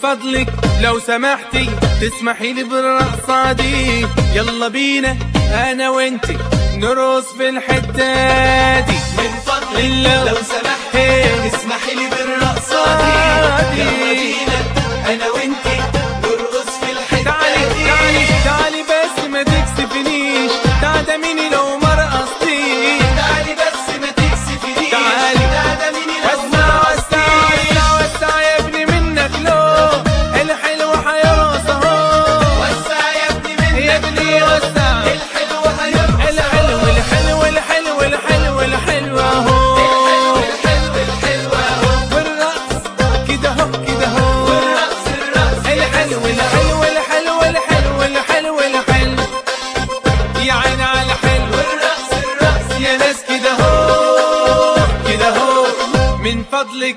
فضلك لو سمحتي تسمحي لي بالرقصة دي يلا بينا انا وانتي نرقص في الحتة دي من فضلك لو- لو سمحت إيه. اسمحي لي بالرقصة دي دي. يلا بينا انا وانتي نرقص في الحتة تعالي دي تعالي تعالي بس ما تكسفنيش تعدميني لو ما رقصتيش تعالي بس ما تكسفنيش تعالي. تعدميني لو وسع ما وسع رقصتيش وسع وسع يا ابني منك لو الحلو هيرقص اهو وسع يا ابني منك يا ابني وسع الحلو هيرقص الحلو الحلو الحلو الحلو الحلو اهو الحلو الحلو اهو والرقص كده اهو كده اهو والرقص الرقص الحلو الحلو الحلو الحلو الحلو الحلو يا عين على حلو والرقص الرقص يا ناس كده اهو كده اهو من فضلك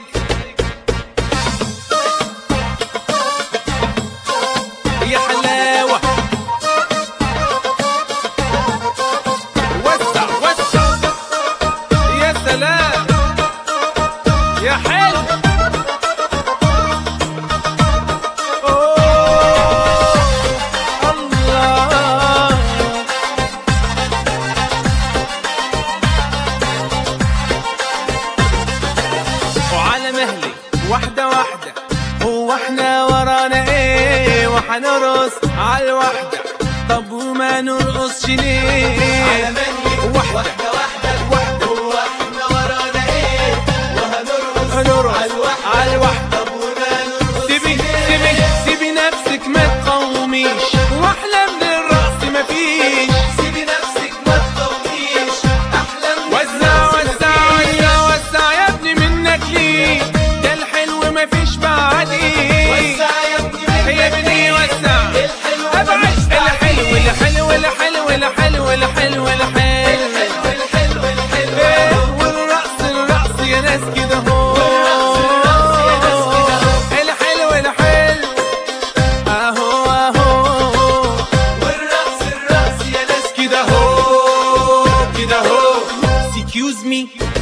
يا حلاوة وسع وسع يا سلام يا حلو أوه، الله وعلى مهلي واحدة واحدة هو احنا ورانا ايه وحنرقص على الواحدة طب وما نرقصش ليه على مهلي واحدة. واحدة واحدة واحدة. هو احنا ورانا ايه وهنرقص هنرقص على الواحدة على الواحدة. طب وما نرقص سيبي ليه؟ سيبي سيبي نفسك ما تقوميش واحلى من الرقص مفيش سيبي نفسك ما تطوليش احلام وزع وزع وزع وزع يا ابني منك ليه ده الحلو مفيش بعديه وسع يا ابني منك يا ابني وسع الحلو ابعد مفيش الحلو بعديه. الحلو الحلو الحلو الحلو الحلو الحلو الحلو الحلو إيه، اهو والرقص الرقص يا ناس كده هو والرقص الرقص يا ناس كده هو. الحلو الحلو اهو اهو والرقص الرقص يا ناس كده هو كده هو Excuse me